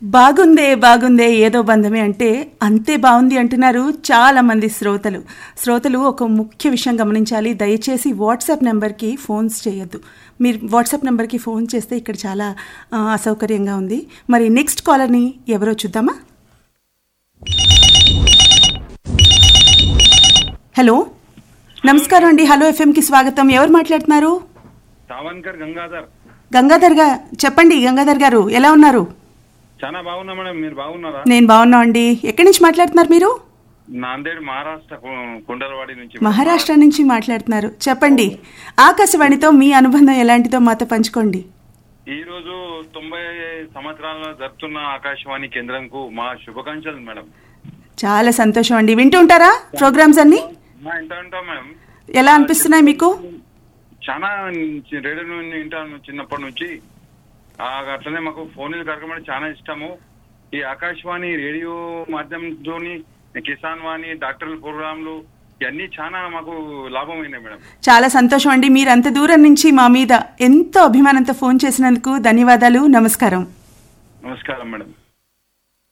బాగుందే బాగుందే ఏదో బంధమే అంటే అంతే బాగుంది అంటున్నారు చాలా మంది శ్రోతలు శ్రోతలు ఒక ముఖ్య విషయం గమనించాలి దయచేసి వాట్సాప్ నెంబర్కి ఫోన్స్ చేయొద్దు మీరు వాట్సాప్ నెంబర్కి ఫోన్ చేస్తే ఇక్కడ చాలా ఆ, అసౌకర్యంగా ఉంది మరి నెక్స్ట్ కాలర్ని ఎవరో చూద్దామా హలో నమస్కారం అండి హలో ఎఫ్ఎంకి స్వాగతం ఎవరు మాట్లాడుతున్నారు సావన్కర్ గంగాధర్ గంగాధర్ గా చెప్పండి గంగాధర్ గారు ఎలా ఉన్నారు చాలా బాగున్నా మేడం మీరు బాగున్నారా నేను బాగున్నా అండి ఎక్కడి నుంచి మాట్లాడుతున్నారు మీరు నాందేడ్ మహారాష్ట్ర కు- కుండలవాడి నుంచి మహారాష్ట్ర నుంచి మాట్లాడుతున్నారు చెప్పండి ఆకాశవాణితో మీ అనుబంధం ఎలాంటిదో మాతో పంచుకోండి ఈ రోజు తొంభై సంవత్సరాలు జరుపుతున్న ఆకాశవాణి కేంద్రంకు మా శుభాకాంక్షలు మేడం చాలా సంతోషం అండి వింటుంటారా ప్రోగ్రామ్స్ అన్ని మా ఇంట ఉంటాం మేడం ఎలా అనిపిస్తున్నాయి మీకు చాలా చి- రేడియో నుండి వింటాను చిన్నప్పటి నుంచి ఆ, అట్లనే మాకు ఫోన్ కార్యక్రమం అంటే చాలా ఇష్టము ఈ ఆకాశవాణి రేడియో మాధ్యమంతో కిసాన్ వాణి డాక్టర్ల ప్రోగ్రాంలు ఇవన్నీ చాలా మాకు లాభమైనాయి మేడం చాలా సంతోషం అండి మీరు అంత దూరం నుంచి మా మీద ఎంతో అభిమానంతో ఫోన్ చేసినందుకు ధన్యవాదాలు నమస్కారం నమస్కారం మేడం